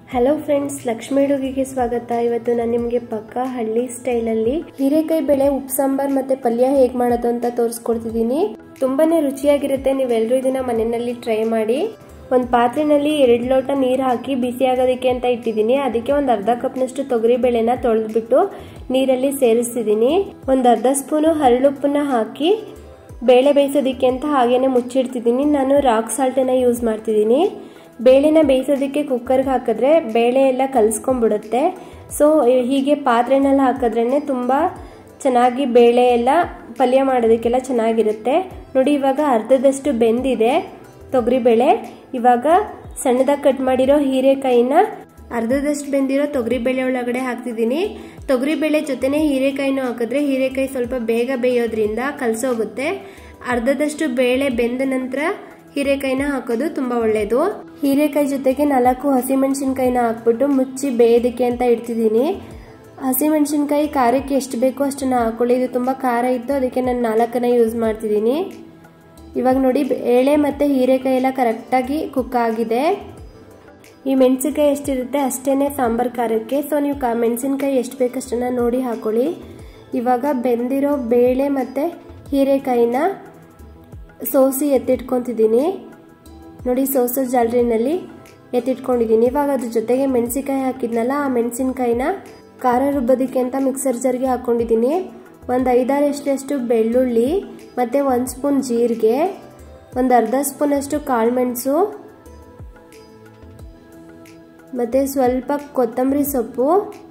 hello friends Lakshmi ಅಡುಗೆಗೆ ಸ್ವಾಗತ ಇವತ್ತು ನಾನು ನಿಮಗೆ ಪಕ್ಕ ಹಳ್ಳಿ ಸ್ಟೈಲಲ್ಲಿ ಹೀರೆಕಾಯಿ ಬೆಳೆ ಉಪ್ಪು ಸಾಂಬಾರ್ ಮತ್ತೆ ಪಲ್ಯ ಹೇಗೆ ಮಾಡೋದು ಅಂತ ತೋರಿಸ್ಕೊಡ್ತಿದ್ದೀನಿ ತುಂಬಾನೇ ರುಚಿಯಾಗಿರುತ್ತೆ ನೀವೆಲ್ಲರೂ ಇದನ್ನ ಮನೆಯಲ್ಲಿ ಟ್ರೈ ಮಾಡಿ ಒಂದು ಪಾತ್ರೆನಲ್ಲಿ ಎರಡು ಲೋಟ ನೀರು ಹಾಕಿ ಬಿಸಿ ಆಗೋದಕ್ಕೆ ಅಂತ ಇಟ್ಟಿದ್ದೀನಿ ಅದಕ್ಕೆ ಒಂದು ಅರ್ಧ ಕಪ್ನಷ್ಟು ತೊಗರಿ ಬೇಳೆನ ತೊಳೆದ್ಬಿಟ್ಟು ನೀರಲ್ಲಿ ಸೇರಿಸ್ತಿದ್ದೀನಿ ಒಂದು ಅರ್ಧ ಸ್ಪೂನು ಹರಳುಪ್ಪನ್ನ ಹಾಕಿ ಬೇಳೆ ಬೇಯಿಸೋದಕ್ಕೆ ಅಂತ ಹಾಗೇನೆ ಮುಚ್ಚಿಡ್ತಿದ್ದೀನಿ ನಾನು ರಾಕ್ ಸಾಲ್ಟನ್ನ ಯೂಸ್ ಮಾಡ್ತಿದ್ದೀನಿ ಬೇಳೆನ ಬೇಯಿಸೋದಕ್ಕೆ ಕುಕ್ಕರ್ಗೆ ಹಾಕಿದ್ರೆ ಬೇಳೆ ಎಲ್ಲ ಕಲಿಸ್ಕೊಂಡ್ಬಿಡುತ್ತೆ ಸೊ ಹೀಗೆ ಪಾತ್ರೆನಲ್ಲಿ ಹಾಕಿದ್ರೇ ತುಂಬ ಚೆನ್ನಾಗಿ ಬೇಳೆ ಎಲ್ಲ ಪಲ್ಯ ಮಾಡೋದಕ್ಕೆಲ್ಲ ಚೆನ್ನಾಗಿರುತ್ತೆ ನೋಡಿ ಇವಾಗ ಅರ್ಧದಷ್ಟು ಬೆಂದಿದೆ ತೊಗರಿಬೇಳೆ ಇವಾಗ ಸಣ್ಣದಾಗಿ ಕಟ್ ಮಾಡಿರೋ ಹೀರೆಕಾಯಿನ ಅರ್ಧದಷ್ಟು ಬೆಂದಿರೋ ತೊಗರಿಬೇಳೆ ಒಳಗಡೆ ಹಾಕ್ತಿದ್ದೀನಿ ತೊಗರಿಬೇಳೆ ಜೊತೆನೆ ಹೀರೆಕಾಯಿನೂ ಹಾಕಿದ್ರೆ ಹೀರೆಕಾಯಿ ಸ್ವಲ್ಪ ಬೇಗ ಬೇಯೋದ್ರಿಂದ ಕಲಸೋಗುತ್ತೆ ಅರ್ಧದಷ್ಟು ಬೇಳೆ ಬೆಂದ ನಂತರ ಹೀರೆಕಾಯಿನ ಹಾಕೋದು ತುಂಬಾ ಒಳ್ಳೆಯದು ಹೀರೆಕಾಯಿ ಜೊತೆಗೆ ನಾಲ್ಕು ಹಸಿಮೆಣಸಿನ್ಕಾಯಿನ ಹಾಕ್ಬಿಟ್ಟು ಮುಚ್ಚಿ ಬೇಯೋದಕ್ಕೆ ಅಂತ ಇಡ್ತಿದ್ದೀನಿ ಹಸಿಮೆಣಸಿನ್ಕಾಯಿ ಖಾರಕ್ಕೆ ಎಷ್ಟು ಬೇಕೋ ಅಷ್ಟನ್ನ ಹಾಕೊಳ್ಳಿ ಇದು ತುಂಬ ಖಾರ ಇತ್ತು ಅದಕ್ಕೆ ನಾನು ನಾಲ್ಕನ್ನ ಯೂಸ್ ಮಾಡ್ತಿದ್ದೀನಿ ಇವಾಗ ನೋಡಿ ಬೇಳೆ ಮತ್ತು ಹೀರೆಕಾಯಿ ಎಲ್ಲ ಕರೆಕ್ಟಾಗಿ ಕುಕ್ ಆಗಿದೆ ಈ ಮೆಣಸಿನ್ಕಾಯಿ ಎಷ್ಟಿರುತ್ತೆ ಅಷ್ಟೇ ಸಾಂಬಾರು ಖಾರಕ್ಕೆ ಸೊ ನೀವು ಕಾ ಮೆಣಸಿನ್ಕಾಯಿ ಎಷ್ಟು ಬೇಕಷ್ಟನ್ನು ನೋಡಿ ಹಾಕೊಳ್ಳಿ ಇವಾಗ ಬೆಂದಿರೋ ಬೇಳೆ ಮತ್ತು ಹೀರೆಕಾಯಿನ ಸೋಸಿ ಎತ್ತಿಟ್ಕೊತಿದ್ದೀನಿ ನೋಡಿ ಸೋಸೋ ಜಾಲರಿನಲ್ಲಿ ಎತ್ತಿಟ್ಕೊಂಡಿದ್ದೀನಿ ಇವಾಗ ಅದ್ರ ಜೊತೆಗೆ ಮೆಣಸಿನ್ಕಾಯಿ ಹಾಕಿದ್ನಲ್ಲ ಆ ಮೆಣಸಿನ್ಕಾಯಿನ ಖಾರ ರುಬ್ಬೋದಕ್ಕೆ ಅಂತ ಮಿಕ್ಸರ್ ಜಾರ್ಗೆ ಹಾಕ್ಕೊಂಡಿದ್ದೀನಿ ಒಂದು ಐದಾರು ಎಷ್ಟಷ್ಟು ಬೆಳ್ಳುಳ್ಳಿ ಮತ್ತು ಒಂದು ಸ್ಪೂನ್ ಜೀರಿಗೆ ಒಂದು ಅರ್ಧ ಸ್ಪೂನಷ್ಟು ಕಾಳುಮೆಣಸು ಮತ್ತು ಸ್ವಲ್ಪ ಕೊತ್ತಂಬರಿ ಸೊಪ್ಪು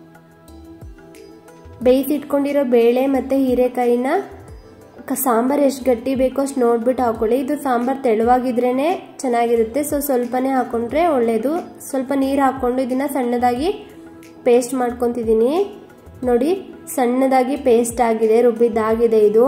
ಬೇಯಿಸಿಟ್ಕೊಂಡಿರೋ ಬೇಳೆ ಮತ್ತು ಹೀರೆಕಾಯಿನ ಸಾಂಬಾರು ಎಷ್ಟು ಗಟ್ಟಿ ಬೇಕೋ ಅಷ್ಟು ನೋಡ್ಬಿಟ್ಟು ಹಾಕೊಳ್ಳಿ ಇದು ಸಾಂಬಾರು ತೆಳುವಾಗಿದ್ರೇ ಚೆನ್ನಾಗಿರುತ್ತೆ ಸೊ ಸ್ವಲ್ಪನೇ ಹಾಕೊಂಡ್ರೆ ಒಳ್ಳೆಯದು ಸ್ವಲ್ಪ ನೀರು ಹಾಕ್ಕೊಂಡು ಇದನ್ನು ಸಣ್ಣದಾಗಿ ಪೇಸ್ಟ್ ಮಾಡ್ಕೊತಿದ್ದೀನಿ ನೋಡಿ ಸಣ್ಣದಾಗಿ ಪೇಸ್ಟ್ ಆಗಿದೆ ರುಬ್ಬಿದ್ದಾಗಿದೆ ಇದು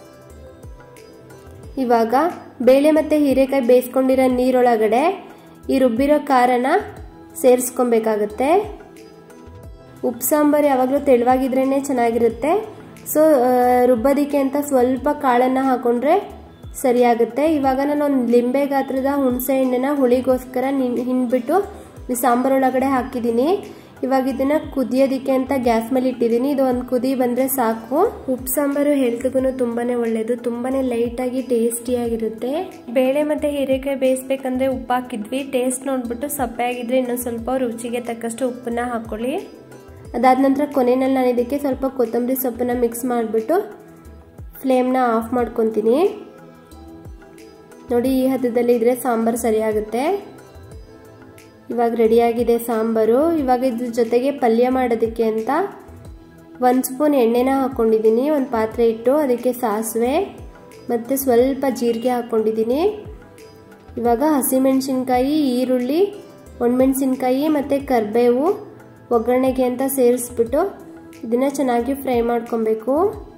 ಇವಾಗ ಬೇಳೆ ಮತ್ತು ಹೀರೆಕಾಯಿ ಬೇಯಿಸ್ಕೊಂಡಿರೋ ನೀರೊಳಗಡೆ ಈ ರುಬ್ಬಿರೋ ಖಾರನ ಸೇರಿಸ್ಕೊಬೇಕಾಗತ್ತೆ ಉಪ್ಪು ಸಾಂಬಾರು ಯಾವಾಗಲೂ ತೆಳುವಾಗಿದ್ರೇ ಚೆನ್ನಾಗಿರುತ್ತೆ ಸೊ ರುಬ್ಬೋದಕ್ಕೆ ಅಂತ ಸ್ವಲ್ಪ ಕಾಳನ್ನು ಹಾಕೊಂಡ್ರೆ ಸರಿಯಾಗುತ್ತೆ ಇವಾಗ ನಾನು ಒಂದು ಲಿಂಬೆ ಗಾತ್ರದ ಹುಣಸೆ ಹಣ್ಣನ್ನ ಹುಳಿಗೋಸ್ಕರ ಹಿಂಡ್ಬಿಟ್ಟು ಈ ಸಾಂಬಾರೊಳಗಡೆ ಹಾಕಿದ್ದೀನಿ ಇವಾಗ ಇದನ್ನ ಕುದಿಯೋದಕ್ಕೆ ಅಂತ ಗ್ಯಾಸ್ ಮೇಲೆ ಇಟ್ಟಿದ್ದೀನಿ ಇದು ಒಂದು ಕುದಿ ಬಂದರೆ ಸಾಕು ಉಪ್ಪು ಸಾಂಬಾರು ಹೆಲ್ತ್ಗೂ ತುಂಬಾ ಒಳ್ಳೆಯದು ತುಂಬಾ ಲೈಟಾಗಿ ಟೇಸ್ಟಿಯಾಗಿರುತ್ತೆ ಬೇಳೆ ಮತ್ತು ಹೀರೆಕಾಯಿ ಬೇಯಿಸ್ಬೇಕಂದ್ರೆ ಉಪ್ಪು ಹಾಕಿದ್ವಿ ಟೇಸ್ಟ್ ನೋಡ್ಬಿಟ್ಟು ಸಪ್ಪೆ ಆಗಿದ್ರೆ ಇನ್ನೊಂದು ಸ್ವಲ್ಪ ರುಚಿಗೆ ತಕ್ಕಷ್ಟು ಉಪ್ಪನ್ನ ಹಾಕೊಳ್ಳಿ ಅದಾದ ನಂತರ ಕೊನೆಯಲ್ಲಿ ನಾನು ಇದಕ್ಕೆ ಸ್ವಲ್ಪ ಕೊತ್ತಂಬರಿ ಸೊಪ್ಪನ್ನ ಮಿಕ್ಸ್ ಮಾಡಿಬಿಟ್ಟು ಫ್ಲೇಮ್ನ ಆಫ್ ಮಾಡ್ಕೊತೀನಿ ನೋಡಿ ಈ ಹದದಲ್ಲಿ ಇದ್ರೆ ಸಾಂಬಾರು ಸರಿಯಾಗುತ್ತೆ ಇವಾಗ ರೆಡಿಯಾಗಿದೆ ಸಾಂಬಾರು ಇವಾಗ ಇದ್ರ ಜೊತೆಗೆ ಪಲ್ಯ ಮಾಡೋದಕ್ಕೆ ಅಂತ ಒಂದು ಸ್ಪೂನ್ ಎಣ್ಣೆನ ಹಾಕ್ಕೊಂಡಿದ್ದೀನಿ ಒಂದು ಪಾತ್ರೆ ಇಟ್ಟು ಅದಕ್ಕೆ ಸಾಸಿವೆ ಮತ್ತು ಸ್ವಲ್ಪ ಜೀರಿಗೆ ಹಾಕ್ಕೊಂಡಿದ್ದೀನಿ ಇವಾಗ ಹಸಿಮೆಣಸಿನ್ಕಾಯಿ ಈರುಳ್ಳಿ ಒಣಮೆಣಸಿನ್ಕಾಯಿ ಮತ್ತು ಕರಿಬೇವು ಒಗ್ಗರಣೆಗೆ ಅಂತ ಸೇರಿಸ್ಬಿಟ್ಟು ಇದನ್ನ ಚೆನ್ನಾಗಿ ಫ್ರೈ ಮಾಡ್ಕೊಬೇಕು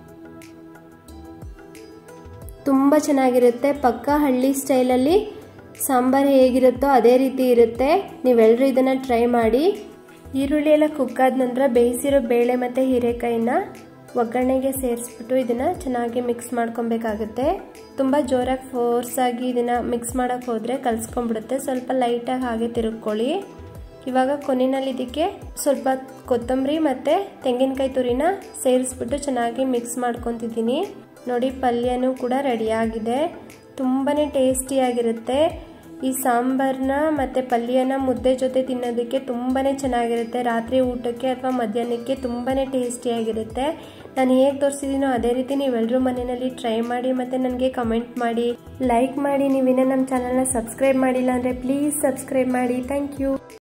ತುಂಬ ಚೆನ್ನಾಗಿರುತ್ತೆ ಪಕ್ಕ ಹಳ್ಳಿ ಸ್ಟೈಲಲ್ಲಿ ಸಾಂಬಾರು ಹೇಗಿರುತ್ತೋ ಅದೇ ರೀತಿ ಇರುತ್ತೆ ನೀವೆಲ್ಲರೂ ಇದನ್ನು ಟ್ರೈ ಮಾಡಿ ಈರುಳ್ಳಿ ಎಲ್ಲ ಕುಕ್ಕಾದ ನಂತರ ಬೇಯಿಸಿರೋ ಬೇಳೆ ಮತ್ತು ಹೀರೆಕಾಯಿನ ಒಗ್ಗರಣೆಗೆ ಸೇರಿಸ್ಬಿಟ್ಟು ಇದನ್ನು ಚೆನ್ನಾಗಿ ಮಿಕ್ಸ್ ಮಾಡ್ಕೊಬೇಕಾಗುತ್ತೆ ತುಂಬ ಜೋರಾಗಿ ಫೋರ್ಸಾಗಿ ಇದನ್ನು ಮಿಕ್ಸ್ ಮಾಡೋಕ್ಕೆ ಹೋದರೆ ಕಲ್ಸ್ಕೊಂಡ್ಬಿಡುತ್ತೆ ಸ್ವಲ್ಪ ಲೈಟಾಗಿ ಹಾಗೆ ತಿರುಗ್ಕೊಳ್ಳಿ ಇವಾಗ ಕೊನೆಯಲ್ಲಿ ಇದಕ್ಕೆ ಸ್ವಲ್ಪ ಕೊತ್ತಂಬರಿ ಮತ್ತು ತೆಂಗಿನಕಾಯಿ ತುರಿನ ಸೇರಿಸ್ಬಿಟ್ಟು ಚೆನ್ನಾಗಿ ಮಿಕ್ಸ್ ಮಾಡ್ಕೊತಿದ್ದೀನಿ ನೋಡಿ ಪಲ್ಯನೂ ಕೂಡ ರೆಡಿಯಾಗಿದೆ ತುಂಬಾ ಟೇಸ್ಟಿಯಾಗಿರುತ್ತೆ ಈ ಸಾಂಬಾರನ್ನ ಮತ್ತು ಪಲ್ಯನ ಮುದ್ದೆ ಜೊತೆ ತಿನ್ನೋದಕ್ಕೆ ತುಂಬಾ ಚೆನ್ನಾಗಿರುತ್ತೆ ರಾತ್ರಿ ಊಟಕ್ಕೆ ಅಥವಾ ಮಧ್ಯಾಹ್ನಕ್ಕೆ ತುಂಬಾ ಟೇಸ್ಟಿಯಾಗಿರುತ್ತೆ ನಾನು ಹೇಗೆ ತೋರಿಸಿದ್ದೀನೋ ಅದೇ ರೀತಿ ನೀವೆಲ್ಲರೂ ಮನೆಯಲ್ಲಿ ಟ್ರೈ ಮಾಡಿ ಮತ್ತು ನನಗೆ ಕಮೆಂಟ್ ಮಾಡಿ ಲೈಕ್ ಮಾಡಿ ನೀವಿನ್ನ ನಮ್ಮ ಚಾನಲ್ನ ಸಬ್ಸ್ಕ್ರೈಬ್ ಮಾಡಿಲ್ಲ ಅಂದರೆ ಪ್ಲೀಸ್ ಸಬ್ಸ್ಕ್ರೈಬ್ ಮಾಡಿ ಥ್ಯಾಂಕ್ ಯು